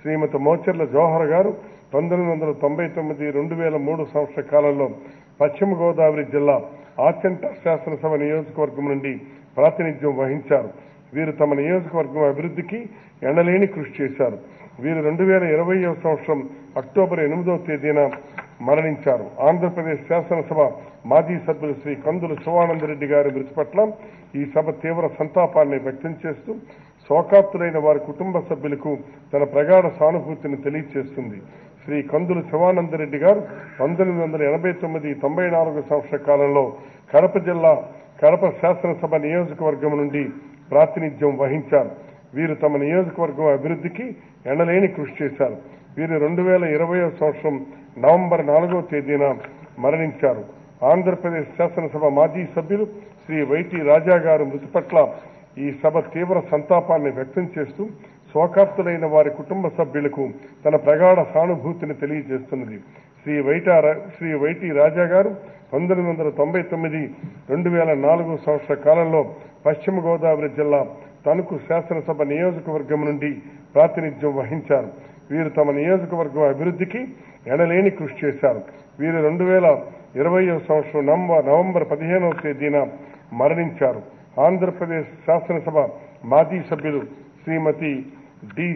శ్రీమతి మోచెర్ల జవహర్ గారు పంతొమ్మిది వందల తొంభై తొమ్మిది రెండు వేల మూడు సంవత్సర కాలంలో పశ్చిమ గోదావరి జిల్లా ఆచంట శాసనసభ నియోజకవర్గం నుండి ప్రాతినిధ్యం వహించారు వీరు తమ నియోజకవర్గం అభివృద్ధికి ఎనలేని కృషి చేశారు వీరు రెండు వేల ఇరవైవ సంవత్సరం అక్టోబర్ ఎనిమిదవ తేదీన మరణించారు ఆంధ్రప్రదేశ్ శాసనసభ మాజీ సభ్యులు శ్రీ కందులు శివానందరెడ్డి గారి మృతి పట్ల ఈ సభ తీవ్ర సంతాపాన్ని వ్యక్తం చేస్తూ శోకాప్తులైన వారి కుటుంబ సభ్యులకు తన ప్రగాఢ సానుభూతిని తెలియజేస్తుంది శ్రీ కందులు శివానందరెడ్డి గారు పంతొమ్మిది వందల ఎనభై తొమ్మిది తొంభై నాలుగు సంవత్సర కాలంలో కడప జిల్లా కడప శాసనసభ నియోజకవర్గం నుండి ప్రాతినిధ్యం వహించారు వీరు తమ నియోజకవర్గం అభివృద్ధికి ఎనలేని కృషి చేశారు వీరు రెండు వేల ఇరవై సంవత్సరం నవంబర్ నాలుగవ తేదీన మరణించారు ఆంధ్రప్రదేశ్ శాసనసభ మాజీ సభ్యులు శ్రీ వైటి రాజా గారు మృతి పట్ల ఈ సభ తీవ్ర సంతాపాన్ని వ్యక్తం చేస్తూ శోకాప్తులైన వారి కుటుంబ సభ్యులకు తన ప్రగాఢ సానుభూతిని తెలియజేస్తున్నది శ్రీ వైట శ్రీ వైటి రాజా గారు పంతొమ్మిది వందల తొంభై తొమ్మిది రెండు వేల నాలుగు సంవత్సర కాలంలో పశ్చిమ గోదావరి జిల్లా తణుకు శాసనసభ నియోజకవర్గం నుండి ప్రాతినిధ్యం వహించారు వీరు తమ నియోజకవర్గం అభివృద్ధికి ఎనలేని కృషి చేశారు వీరు రెండు వేల ఇరవై సంవత్సరం నవంబర్ నవంబర్ పదిహేనవ తేదీన మరణించారు ఆంధ్రప్రదేశ్ శాసనసభ మాజీ సభ్యులు శ్రీమతి డి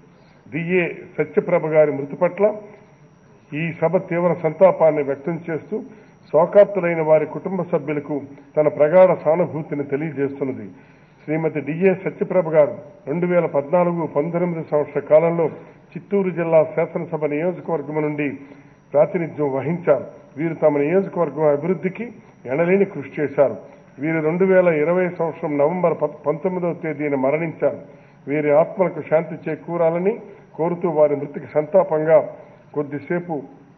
డిఏ సత్యప్రభ గారి మృతి పట్ల ఈ సభ తీవ్ర సంతాపాన్ని వ్యక్తం చేస్తూ శోకాప్తులైన వారి కుటుంబ సభ్యులకు తన ప్రగాఢ సానుభూతిని తెలియజేస్తున్నది శ్రీమతి డిఏ సత్యప్రభ గారు రెండు వేల పద్నాలుగు పంతొమ్మిది సంవత్సర కాలంలో చిత్తూరు జిల్లా శాసనసభ నియోజకవర్గం నుండి ప్రాతినిధ్యం వహించారు వీరు తమ నియోజకవర్గం అభివృద్ధికి ఎనలేని కృషి చేశారు వీరు రెండు వేల ఇరవై సంవత్సరం నవంబర్ ప- పంతొమ్మిదవ తేదీన మరణించారు వీరి ఆత్మలకు శాంతి చేకూరాలని కోరుతూ వారి మృతికి సంతాపంగా కొద్దిసేపు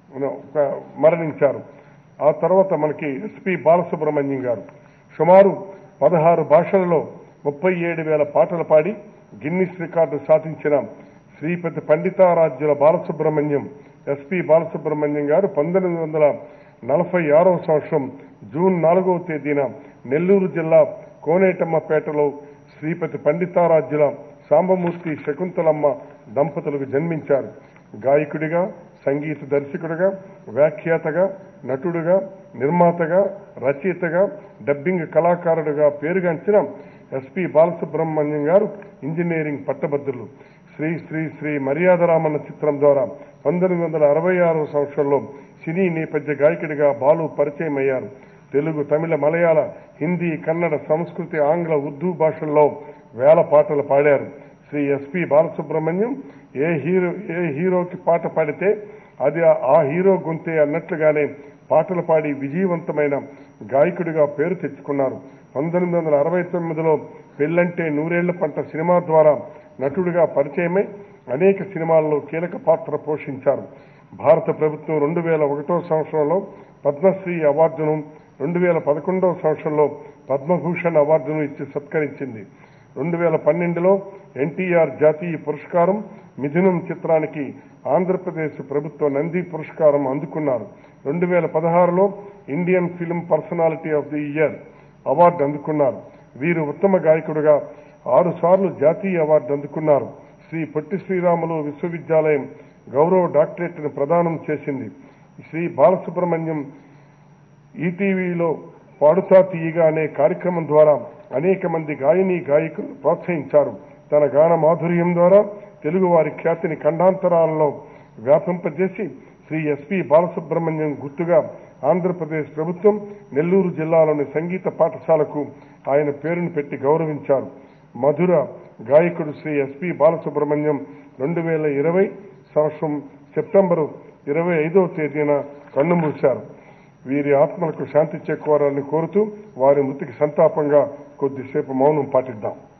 ఒక మరణించారు ఆ తర్వాత మనకి ఎస్పి బాలసుబ్రహ్మణ్యం గారు సుమారు పదహారు భాషలలో ముప్పై ఏడు వేల పాటలు పాడి గిన్నిస్ రికార్డు సాధించిన శ్రీపతి పండితారాజ్యుల బాలసుబ్రహ్మణ్యం ఎస్పి బాలసుబ్రహ్మణ్యం గారు పంతొమ్మిది వందల నలభై ఆరవ సంవత్సరం జూన్ నాలుగవ తేదీన నెల్లూరు జిల్లా కోనేటమ్మపేటలో శ్రీపతి పండితారాజ్యుల సాంబమూర్తి శకుంతలమ్మ దంపతులకు జన్మించారు గాయకుడిగా సంగీత దర్శకుడిగా వ్యాఖ్యాతగా నటుడుగా నిర్మాతగా రచయితగా డబ్బింగ్ కళాకారుడుగా పేరుగాంచిన ఎస్పి బాలసుబ్రహ్మణ్యం గారు ఇంజనీరింగ్ పట్టభద్రులు శ్రీ శ్రీ శ్రీ మర్యాదరామన్న చిత్రం ద్వారా పంతొమ్మిది వందల అరవై ఆరవ సంవత్సరంలో సినీ నేపథ్య గాయకుడిగా బాలు పరిచయం అయ్యారు తెలుగు తమిళ మలయాళ హిందీ కన్నడ సంస్కృతి ఆంగ్ల ఉర్దూ భాషల్లో వేల పాటలు పాడారు శ్రీ ఎస్పి బాలసుబ్రహ్మణ్యం ఏ హీరో ఏ హీరోకి పాట పాడితే అది ఆ- ఆ హీరో గొంతే అన్నట్లుగానే పాటలు పాడి విజయవంతమైన గాయకుడిగా పేరు తెచ్చుకున్నారు పంతొమ్మిది వందల అరవై తొమ్మిదిలో పెళ్ళంటే నూరేళ్ల పంట సినిమా ద్వారా నటుడిగా పరిచయమై అనేక సినిమాల్లో కీలక పాత్ర పోషించారు భారత ప్రభుత్వం రెండు వేల ఒకటో సంవత్సరంలో పద్మశ్రీ అవార్డును రెండు వేల పదకొండవ సంవత్సరంలో పద్మభూషణ్ అవార్డును ఇచ్చి సత్కరించింది రెండు వేల పన్నెండులో ఎన్టీఆర్ జాతీయ పురస్కారం మిథునం చిత్రానికి ఆంధ్రప్రదేశ్ ప్రభుత్వ నంది పురస్కారం అందుకున్నారు రెండు వేల పదహారులో Indian film personality of the year award అందుకున్నారు వీరు ఉత్తమ గాయకుడిగా ఆరు సార్లు జాతీయ అవార్డు అందుకున్నారు శ్రీ పొట్టి శ్రీరాములు విశ్వవిద్యాలయం గౌరవ డాక్టరేట్ను ప్రదానం చేసింది శ్రీ బాలసుబ్రహ్మణ్యం ఈటీవీలో పాడుతా తీయగా అనే కార్యక్రమం ద్వారా అనేక మంది గాయని గాయకులు ప్రోత్సహించారు తన గాన మాధుర్యం ద్వారా తెలుగు వారి ఖ్యాతిని ఖండాంతరాలలో వ్యాపింపజేసి శ్రీ ఎస్పి బాలసుబ్రహ్మణ్యం గుర్తుగా ఆంధ్రప్రదేశ్ ప్రభుత్వం నెల్లూరు జిల్లాలోని సంగీత పాఠశాలకు ఆయన పేరును పెట్టి గౌరవించారు మధుర గాయకుడు శ్రీ ఎస్పి బాలసుబ్రహ్మణ్యం రెండు వేల ఇరవై సంవత్సరం సెప్టెంబరు ఇరవై ఐదవ తేదీన కన్నుమూశారు వీరి ఆత్మలకు శాంతి చేకూరాలని కోరుతూ వారి మృతికి సంతాపంగా కొద్దిసేపు మౌనం పాటిద్దాం